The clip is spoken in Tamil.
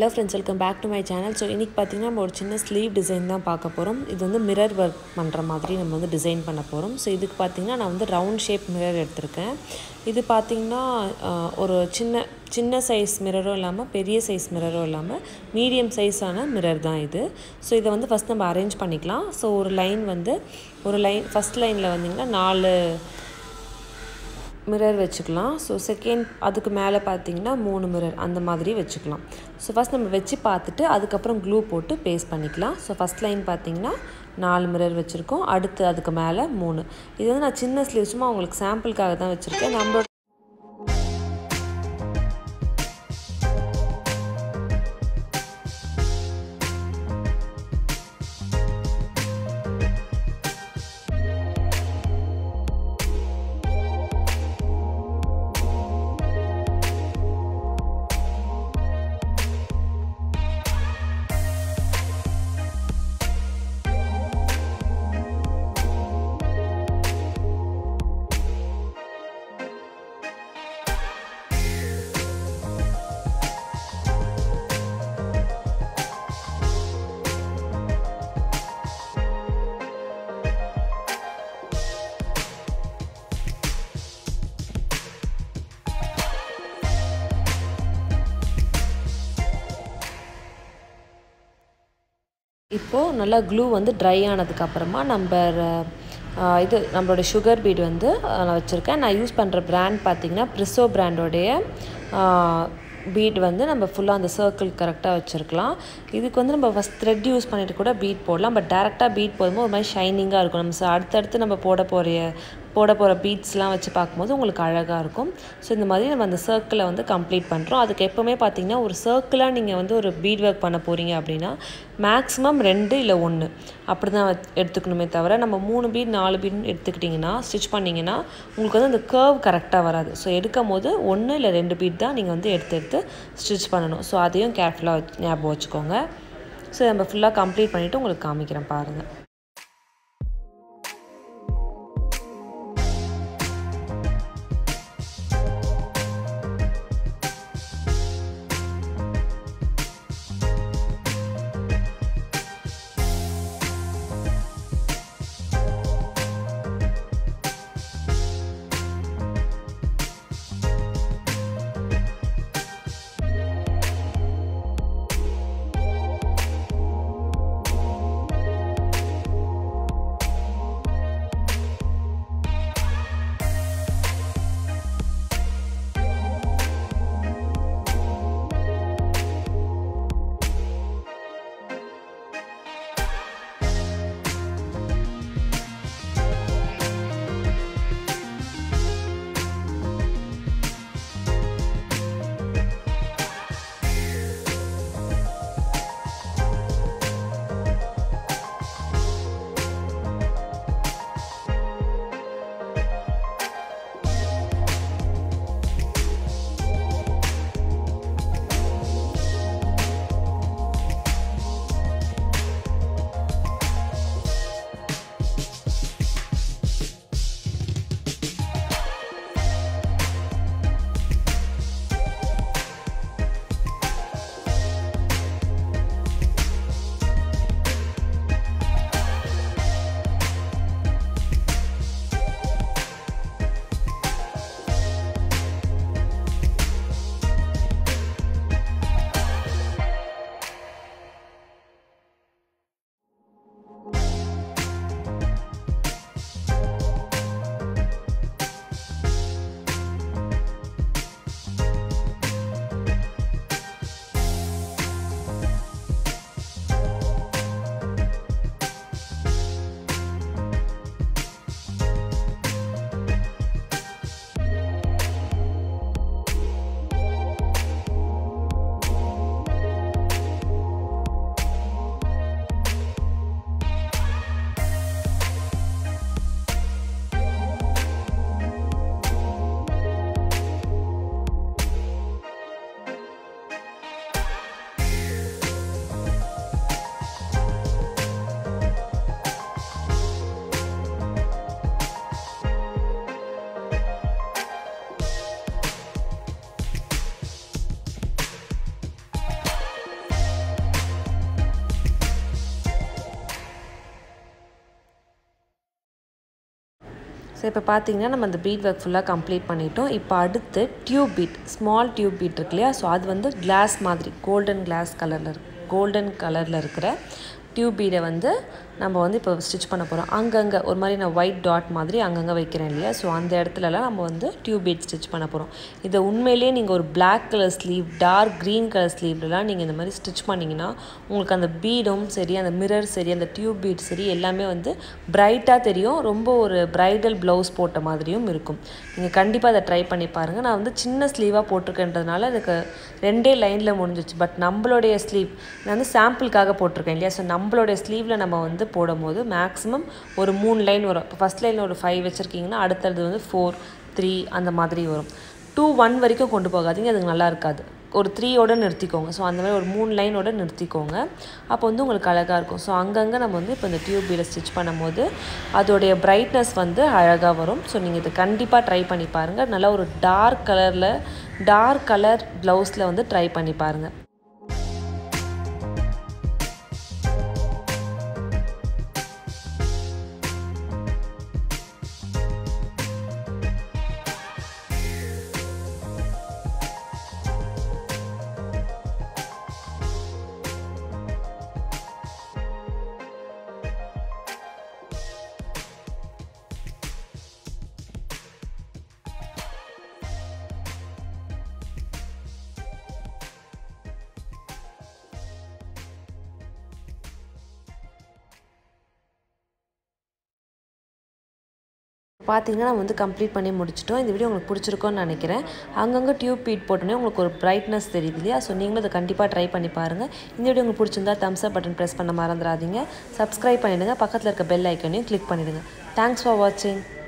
hello friends welcome back to my channel so இன்றைக்கி பார்த்தீங்கன்னா நம்ம ஒரு சின்ன ஸ்லீவ் டிசைன் தான் பார்க்க போகிறோம் இது வந்து மிரர் ஒர்க் பண்ணுற மாதிரி நம்ம வந்து டிசைன் பண்ண போகிறோம் ஸோ இதுக்கு பார்த்தீங்கன்னா நான் வந்து ரவுண்ட் ஷேப் மிரர் எடுத்திருக்கேன் இது பார்த்தீங்கன்னா ஆஹ், ஒரு சின்ன சின்ன சைஸ் மிரரும் இல்லாமல் பெரிய சைஸ் மிரரும் இல்லாமல் மீடியம் சைஸான மிரர் தான் இது ஸோ இதை வந்து ஃபஸ்ட் நம்ம அரேஞ்ச் பண்ணிக்கலாம் ஸோ ஒரு லைன் வந்து ஒரு லைன் ஃபஸ்ட் லைனில் வந்தீங்கன்னா நாலு மிரர் வச்சுக்கலாம் ஸோ செகண்ட் அதுக்கு மேலே பார்த்தீங்கன்னா மூணு மிரர் அந்த மாதிரி வச்சுக்கலாம் ஸோ ஃபஸ்ட் நம்ம வச்சு பார்த்துட்டு அதுக்கப்புறம் க்ளூ போட்டு பேஸ்ட் பண்ணிக்கலாம் ஸோ ஃபஸ்ட் லைன் பார்த்தீங்கன்னா நாலு மிரர் வச்சுருக்கோம் அடுத்து அதுக்கு மேலே மூணு இது வந்து நான் சின்ன ஸ்லீவ் சும்மா உங்களுக்கு சாம்பிளுக்காக தான் வச்சுருக்கேன் நம்மளோட இப்போது நல்லா க்ளூ வந்து ட்ரை ஆனதுக்கப்புறமா நம்ம அஹ், இது நம்மளோட சுகர் பீட் வந்து அஹ், நான் வச்சுருக்கேன் நான் யூஸ் பண்ணுற பிராண்ட் பார்த்தீங்கன்னா ப்ரிசோ பிராண்டோடைய பீட் வந்து நம்ம ஃபுல்லாக அந்த சர்க்கிள் கரெக்டாக வச்சுருக்கலாம் இதுக்கு வந்து நம்ம ஃபஸ்ட் த்ரெட் யூஸ் பண்ணிட்டு கூட பீட் போடலாம் பட் டேரெக்டாக பீட் போடும்போது ஒரு மாதிரி ஷைனிங்காக இருக்கும் நம்ம ச- அடுத்தடுத்து நம்ம போட போகிற போட போகிற பீட்ஸ்லாம் வச்சு பார்க்கும்போது உங்களுக்கு அழகாக இருக்கும் ஸோ இந்த மாதிரி நம்ம அந்த சர்க்கிளை வந்து கம்ப்ளீட் பண்ணுறோம் அதுக்கு எப்போவுமே பார்த்தீங்கன்னா ஒரு சர்க்கிளாக நீங்கள் வந்து ஒரு பீட் ஒர்க் பண்ண போகிறீங்க அப்படின்னா மேக்ஸிமம் ரெண்டு இல்லை ஒன்று அப்படி தான் வச்- எடுத்துக்கணுமே தவிர நம்ம மூணு பீட் நாலு பீட் எடுத்துக்கிட்டிங்கன்னா ஸ்டிச் பண்ணிங்கன்னா உங்களுக்கு வந்து அந்த கர்வ் கரெக்டாக வராது ஸோ எடுக்கும் போது ஒன்று இல்லை ரெண்டு பீட் தான் நீங்கள் வந்து எடுத்து எடுத்து ஸ்டிச் பண்ணணும் ஸோ அதையும் கேர்ஃபுல்லாக ஞாபகம் வச்சுக்கோங்க ஸோ நம்ம ஃபுல்லாக கம்ப்ளீட் பண்ணிவிட்டு உங்களுக்கு காமிக்கிறேன் பாருங்கள் ஸோ இப்போ பார்த்தீங்கன்னா நம்ம அந்த பீட் ஒர்க் ஃபுல்லாக கம்ப்ளீட் பண்ணிட்டோம் இப்போ அடுத்து tube bead small tube bead இருக்கு இல்லையா ஸோ அது வந்து கிளாஸ் மாதிரி கோல்டன் கிளாஸ் கலரில் இருக்கு கோல்டன் கலரில் இருக்கிற டியூப் பீடை வந்து நம்ம வந்து இப்போ ஸ்டிச் பண்ண போகிறோம் அங்கங்கே ஒரு மாதிரி நான் ஒயிட் டாட் மாதிரி அங்கங்கே வைக்கிறேன் இல்லையா ஸோ அந்த இடத்துலலாம் நம்ம வந்து டியூப் பீட் ஸ்டிச் பண்ண போகிறோம் இதை உண்மையிலேயே நீங்கள் ஒரு black colour sleeve dark green colour ஸ்லீவ்லலாம் நீங்கள் இந்த மாதிரி ஸ்டிச் பண்ணிங்கன்னா உங்களுக்கு அந்த பீடும் சரி அந்த மிரர் சரி அந்த டியூப் பீட் சரி எல்லாமே வந்து பிரைட்டாக தெரியும் ரொம்ப ஒரு பிரைடல் ப்ளவுஸ் போட்ட மாதிரியும் இருக்கும் நீங்கள் கண்டிப்பாக அதை ட்ரை பண்ணி பாருங்கள் நான் வந்து சின்ன ஸ்லீவாக போட்டிருக்கேன்றதுனால எனக்கு ரெண்டே லைனில் முடிஞ்சிச்சு பட் நம்மளுடைய ஸ்லீவ் நான் வந்து சாம்பிளுக்காக போட்டிருக்கேன் இல்லையா ஸோ நம்மளுடைய ஸ்லீவில் நம்ம வந்து போடும்போது மேக்ஸிமம் ஒரு மூணு லைன் வரும் இப்போ ஃபஸ்ட் லைனில் ஒரு ஃபைவ் வச்சுருக்கீங்கன்னா அடுத்தது வந்து ஃபோர் த்ரீ அந்த மாதிரி வரும் டூ ஒன் வரைக்கும் கொண்டு போகாதீங்க அதுக்கு நல்லா இருக்காது ஒரு த்ரீயோட நிறுத்திக்கோங்க ஸோ அந்த மாதிரி ஒரு மூணு லைனோட நிறுத்திக்கோங்க அப்போ வந்து உங்களுக்கு அழகாக இருக்கும் ஸோ அங்கங்கே நம்ம வந்து இப்போ இந்த டியூப் பீடை ஸ்டிச் பண்ணும்போது அதோடைய பிரைட்னஸ் வந்து அழகாக வரும் ஸோ நீங்கள் இதை கண்டிப்பாக ட்ரை பண்ணி பாருங்கள் நல்லா ஒரு டார்க் கலரில் டார்க் கலர் ப்ளவுஸில் வந்து ட்ரை பண்ணி பாருங்கள் பார்த்தீங்கன்னா நம்ம வந்து கம்ப்ளீட் பண்ணி முடிச்சிட்டோம் இந்த வீடியோ உங்களுக்கு பிடிச்சிருக்கோன்னு நினைக்கிறேன் அங்கங்கே டியூப் பீட் போட்டோன்னே உங்களுக்கு ஒரு பிரைட்னஸ் தெரியுது இல்லையா ஸோ நீங்களும் அதை கண்டிப்பாக ட்ரை பண்ணி பாருங்கள் இந்த வீடியோ உங்களுக்கு பிடிச்சிருந்தா தம்ஸ் அப் பட்டன் ப்ரெஸ் பண்ண மறந்துடாதீங்க சப்ஸ்கிரைப் பண்ணிவிடுங்க பக்கத்தில் இருக்க பெல் ஐக்கனையும் கிளிக் பண்ணிவிடுங்க தேங்க்ஸ் ஃபார் வாட்சிங்